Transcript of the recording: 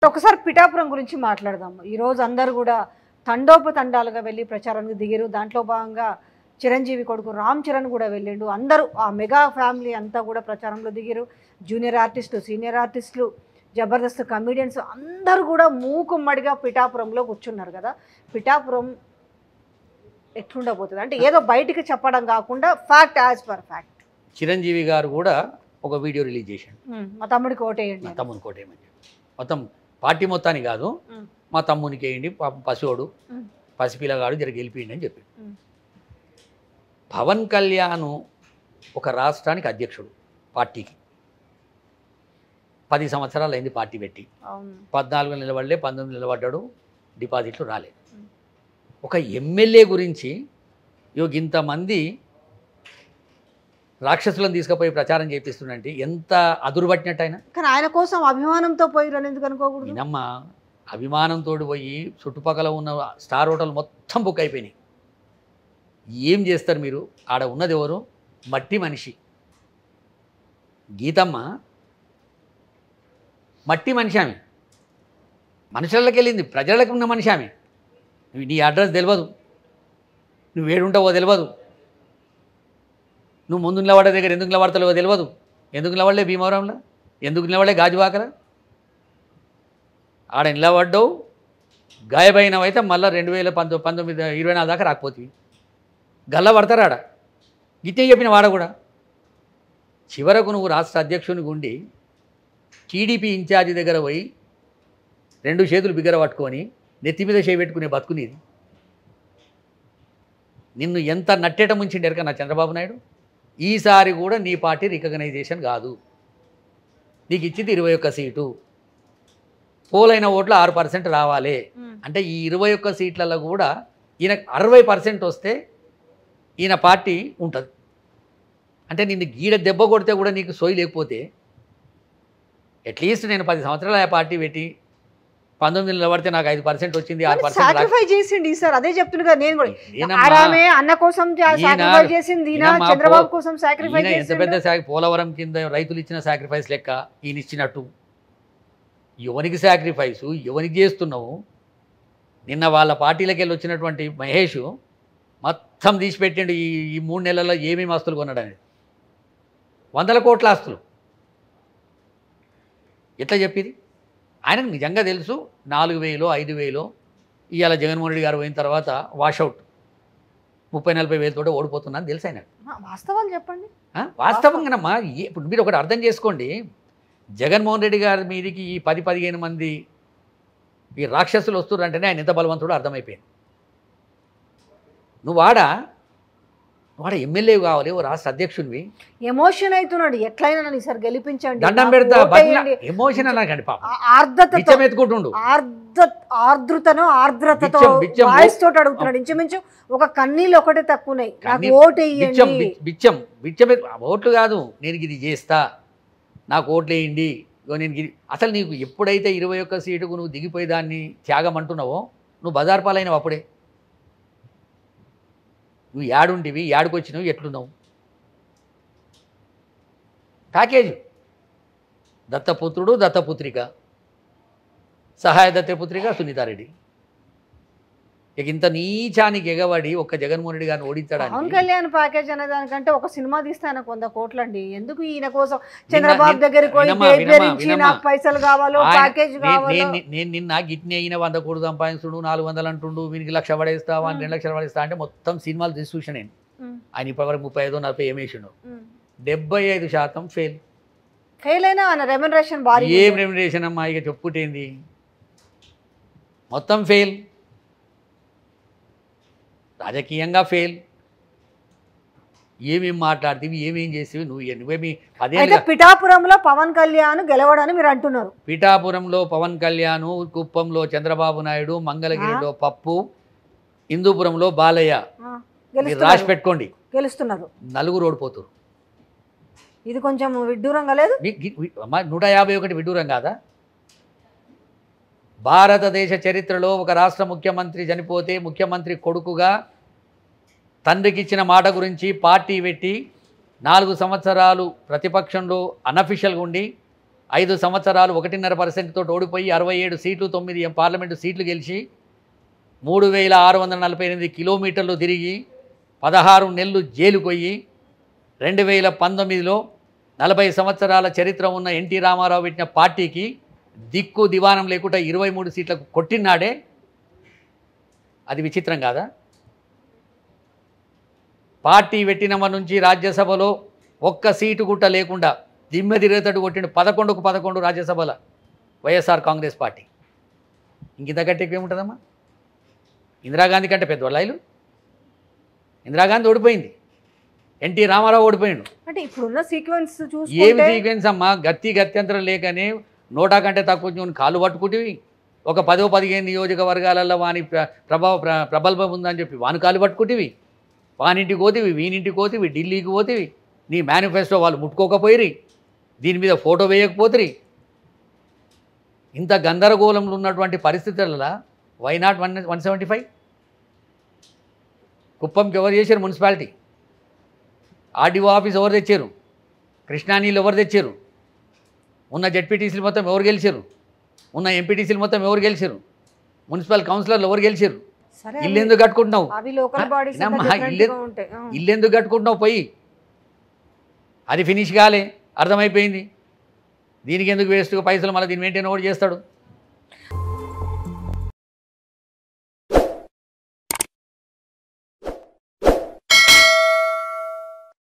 ఒకసారి పిఠాపురం గురించి మాట్లాడదాం ఈరోజు అందరూ కూడా తండోపతండాలుగా వెళ్ళి ప్రచారానికి దిగారు దాంట్లో భాగంగా చిరంజీవి కొడుకు రామ్ చరణ్ కూడా వెళ్ళిండు అందరూ ఆ మెగా ఫ్యామిలీ అంతా కూడా ప్రచారంలో దిగారు జూనియర్ ఆర్టిస్టులు సీనియర్ ఆర్టిస్టులు జబర్దస్త్ కమీడియన్స్ అందరూ కూడా మూకుమ్మడిగా పిఠాపురంలో కూర్చున్నారు కదా పిఠాపురం ఎట్లుండబోతుంది అంటే ఏదో బయటికి చెప్పడం కాకుండా fact as per fact Chiranjeevi garu కూడా ఒక వీడియో రిలీజ్ చేశాడు మా తమ్ముడికి ఓటేయండి మా తమ్ముని కోటేయమని చెప్పి మొత్తం పార్టీ మొత్తాన్ని కాదు ఉమ్. మా తమ్మునికి వేయండి పాపం పసివాడు ఉమ్. పసిపిల్లగాడు జర గెలిపియండి అని చెప్పి ఉమ్. పవన్ కళ్యాణ్ ఒక రాష్ట్రానికి అధ్యక్షుడు పార్టీకి పది సంవత్సరాలు అయింది పార్టీ పెట్టి అవును పద్నాలుగు నిలబడలే పంతొమ్మిది నిలబడ్డాడు డిపాజిట్లు రాలే ఉమ్. ఒక ఎమ్మెల్యే గురించి ఇగో ఇంతమంది రాక్షసులను తీసుకుపోయి ప్రచారం చేపిస్తుందంటే ఎంత అదురుపట్టినట్టు ఆయన కానీ ఆయన కోసం అభిమానంతో పోయి ఎందుకు అనుకోకూడదు వినమ్మ అభిమానంతో పోయి చుట్టుపక్కల ఉన్న స్టార్ హోటల్ మొత్తం బుక్ అయిపోయినాయి ఏం చేస్తారు మీరు ఆడ ఉన్నది ఎవరు మట్టి మనిషి గీతమ్మ మట్టి మనిషి ఆమె మనుషులకి వెళ్ళింది ప్రజలకు ఉన్న మనిషి ఆమె నువ్వు నీ అడ్రస్ తెలియదు నువ్వు ఏడుంటావో తెలియదు నువ్వు ముందు నిలబడే దగ్గర ఎందుకు నిలబడతావో తెలియదు ఎందుకు నిలబడలే భీమవరంలో ఎందుకు నిలబడలే గాజువాకల ఆడ నిలబడ్డావు గాయపైనవైతే మళ్ళీ రెండు వేల పంతొమ్మిది పంతొమ్మిది ఇరవై నాలుగు దాకా రాకపోతుంది గల్ల పడతారు ఆడ గిట్టే చెప్పిన వాడ కూడా చివరకు నువ్వు రాష్ట్ర అధ్యక్షునికి ఉండి టీడీపీ ఇన్ఛార్జి దగ్గర పోయి రెండు చేతులు బిగ్గర పట్టుకొని నెత్తి మీద చేపెట్టుకునే బతుకునేది నిన్ను ఎంత నట్టేట ముంచిండు ఎరక నా చంద్రబాబు నాయుడు ఈసారి కూడా నీ పార్టీ రికగ్నైజేషన్ కాదు నీకు ఇచ్చింది ఇరవై ఒక్క సీటు పోలైన ఓట్లు ఆరు పర్సెంట్ రావాలి ఉమ్. అంటే ఈ ఇరవై ఒక్క సీట్లలో కూడా ఈయన అరవై పర్సెంట్ వస్తే ఈయన పార్టీ ఉంటుంది అంటే నిన్ను గీడ దెబ్బ కొడితే కూడా నీకు సోయి లేకపోతే అట్లీస్ట్ నేను పది సంవత్సరాలు ఆ పార్టీ పెట్టి పంతొమ్మిది నిలబడితే నాకు ఐదు పర్సెంట్ వచ్చింది ఆరు పర్సెంట్ సాక్రిఫై చేసిండి సార్ అదే చెప్తున్నా కదా నేను కూడా ఈయనమ్మా, ఆరామే అన్న కోసం ఈయన- సాక్రిఫై చేసింది ఈయన ఈయన మా చంద్రబాబు పో- కోసం సాక్రిఫై ఈయన ఎంత పెద్ద చేసిండు సాక్ పోలవరం కింద రైతులు ఇచ్చిన సాక్రిఫైస్ లెక్క ఈయన ఇచ్చినట్టు ఎవనికి సాక్రిఫైసు ఎవనికి చేస్తున్నావు నిన్న వాళ్ళ పార్టీలకు వెళ్ళి వచ్చినటువంటి మహేష్ మొత్తం తీసిపెట్టిండు ఈ ఈ మూడు నెలల్లో ఏమేమి ఆస్తులు కొన్నాడని వందల కోట్ల ఆస్తులు ఎట్లా చెప్పేది ఆయనకు నిజంగా తెలుసు నాలుగు వేలు ఐదు వేలు ఇవాళ జగన్మోహన్ రెడ్డి గారు పోయిన తర్వాత వాషౌట్ ముప్పై నలభై వేలతో ఓడిపోతున్నా అని తెలుసు ఆయనకు వాస్తవాలు చెప్పండి ఆ? వాస్తవంగానమ్మా ఏ- ఇప్పుడు మీరు ఒకటి అర్థం చేసుకోండి జగన్మోహన్ రెడ్డి గారి మీదికి ఈ పది పదిహేను మంది ఈ రాక్షసులు వస్తున్నారంటేనే ఆయన ఎంత బలవంతుడో అర్థమైపోయింది నువ్వు వాడ వాడ ఎమ్మెల్యే కావాలి ఓ రాష్ట్ర అధ్యక్షునివి ఎమోషన్ అవుతున్నాడు ఎట్లయినా నన్ను ఈసారి గెలిపించండి దండం నాకు పెడతా ఓటేయండి. ఎమోషన్ అనకండి పాప ఆ ఆర్ద్రతతో బిచ్చం ఎత్తుకుంటుండు ఆర్ద్ర ఆర్ద్రతను ఆర్ద్రతతో బిచ్చం- బిచ్చం వాయిస్ తోటి అడుగుతున్నాడు ఇంచుమించు ఒక కన్నీళ్ళు ఒకటే తక్కువన్నాయి నాకు కన్నీ- ఓటు బిచ్చం వేయండి బిచ్చం- బిచ్చం బిచ్చం ఎత్తు- ఓట్లు కాదు నేను ఇది చేస్తా నాకు ఓట్లు వేయండి ఇగో నేను ఇది అసలు నీకు ఎప్పుడైతే ఇరవై ఒక్క సీటుకు నువ్వు దిగిపోయి దాన్ని త్యాగం అంటున్నావో నువ్వు బజార్ పాలైనవు అప్పుడే నువ్వు యాడుంటివి యాడుకొచ్చినావు ఎట్లున్నావు ప్యాకేజ్ దత్తపుత్రుడు దత్తపుత్రిక సహాయ దత్తపుత్రిక సునీతారెడ్డి ఇక ఇంత నీచానికి ఎగబడి ఒక్క జగన్మోహన్ రెడ్డి గారిని పవన్ ఓడించడానికి కళ్యాణ్ ప్యాకేజ్ అనే దానికంటే ఒక సినిమా తీస్తే ఆయనకు వంద కోట్లండి ఎందుకు ఈయన కోసం నిన్న- చంద్రబాబు నిన్న- దగ్గరికి పోయి వినమ్మా, పేరు వినమ్మా, బెదిరించి వినమ్మా. నాకు పైసలు కావాలో ఆయన- ప్యాకేజ్ నేను- కావాలో నేను నేను నిన్న గిట్ని అయిన వంద కోడు సంపాదించుడు నాలుగు వందలు అంటుండు వీనికి లక్ష పడేస్తా వాడిని రెండు లక్షలు పడేస్తా అంటే మొత్తం సినిమాలు తీసి చూసిన నేను ఉమ్, ఆయన ఇప్పటివరకు ముప్పై ఐదు నలభై ఏం వేసిండు ఉమ్. డెబ్బై ఐదు శాతం ఫెయిల్ ఫెయిల్ అయినా ఆయన రెమ్యునరేషన్ భారీ ఏం రెమ్యునరేషన్ అమ్మా ఇక చెప్పుటేంది మొత్తం ఫెయిల్ రాజకీయంగా ఫెయిల్ ఏమేం మాట్లాడితే ఏమేం చేసేవి నువ్వు నువ్వేమి అయితే అదేంగా పిఠాపురంలో పవన్ కళ్యాణ్ గెలవడని మీరు అంటున్నారు పిఠాపురంలో పవన్ కళ్యాణ్ కుప్పంలో చంద్రబాబు నాయుడు మంగళగిరిలో పప్పు హిందూపురంలో బాలయ్య ఆ, మీరు రాసి గెలుస్తున్నారు పెట్టుకోండి గెలుస్తున్నారు నలుగురు ఓడిపోతారు ఇది కొంచెం విడ్డూరంగా లేదు మీ- గి- వి- అమ్మా, నూట యాభై ఒకటి విడ్డూరం కాదా భారతదేశ చరిత్రలో ఒక రాష్ట్ర ముఖ్యమంత్రి చనిపోతే ముఖ్యమంత్రి కొడుకుగా తండ్రికి ఇచ్చిన మాట గురించి పార్టీ పెట్టి నాలుగు సంవత్సరాలు ప్రతిపక్షంలో అనఫిషియల్గా ఉండి ఐదు సంవత్సరాలు ఒకటిన్నర పర్సెంట్తో ఓడిపోయి అరవై ఏడు సీట్లు తొమ్మిది ఎం- పార్లమెంటు సీట్లు గెలిచి మూడు వేల ఆరు వందల నలభై ఎనిమిది కిలోమీటర్లు తిరిగి పదహారు నెలలు జైలు పోయి రెండు వేల పంతొమ్మిదిలో నలభై సంవత్సరాల చరిత్ర ఉన్న ఎన్టీ రామారావు పెట్టిన పార్టీకి దిక్కు దివానం లేకుండా ఇరవై మూడు సీట్లకు కొట్టినాడే అది విచిత్రం కాదా పార్టీ పెట్టినవ నుంచి రాజ్యసభలో ఒక్క సీటు గుట్ట లేకుండా దిమ్మె తిరిగేటట్టు కొట్టిండు పదకొండుకు పదకొండు రాజ్యసభల వైఎస్ఆర్ కాంగ్రెస్ పార్టీ ఇంకింత గట్టి ఏముంటుందమ్మా ఇందిరాగాంధీ కంటే పెద్ద వాళ్ళ ఇందిరాగాంధీ ఓడిపోయింది ఎన్టీ రామారావు ఓడిపోయిండు అంటే ఇప్పుడున్న సీక్వెన్స్ ఏమి చూసుకుంటే సీక్వెన్స్ అమ్మా గత్తి గత్యంతరం లేకనే నోటా కంటే తక్కువ నువ్వు కాలు పట్టుకుంటివి ఒక పదో పదిహేను నియోజకవర్గాలలో వాని ప్ర- ప్రభావ ప్ర- ప్రబల్భం ఉందని చెప్పి వాని కాలు పట్టుకుంటివి వానింటికి పోతివి వీనింటికి పోతివి ఢిల్లీకి పోతివి నీ మేనిఫెస్టో వాళ్ళు ముట్టుకోకపోయిరి దీని మీద ఫోటో వేయకపోతిరి ఇంత గందరగోళంలో ఉన్నటువంటి పరిస్థితులలో why not one one seventy five కుప్పంకి ఎవరు చేశారు మున్సిపాలిటీ ఆర్డీఓ ఆఫీస్ ఎవరు తెచ్చారు కృష్ణా నీళ్ళు ఎవరు తెచ్చారు ఉన్న జెడ్పీటీసీలు మొత్తం ఎవరు గెలిచారు ఉన్న ఎంపీటీసీలు మొత్తం ఎవరు గెలిచారు మున్సిపల్ కౌన్సిలర్లు ఎవరు గెలిచారు సరే ఇల్లు ఎందుకు కట్టుకుంటున్నావు అవి లోకల్ ఆ, బాడీస్ నమ్మ, డిఫరెంట్ ఇల్లే- గా ఉంటాయి ఆ. ఇల్లు ఎందుకు కట్టుకుంటున్నావు పోయి అది ఫినిష్ కాలే అర్థమైపోయింది దీనికి ఎందుకు వేస్ట్గా పైసలు మళ్ళీ దీన్ని మెయింటైన్ ఎవరు చేస్తాడు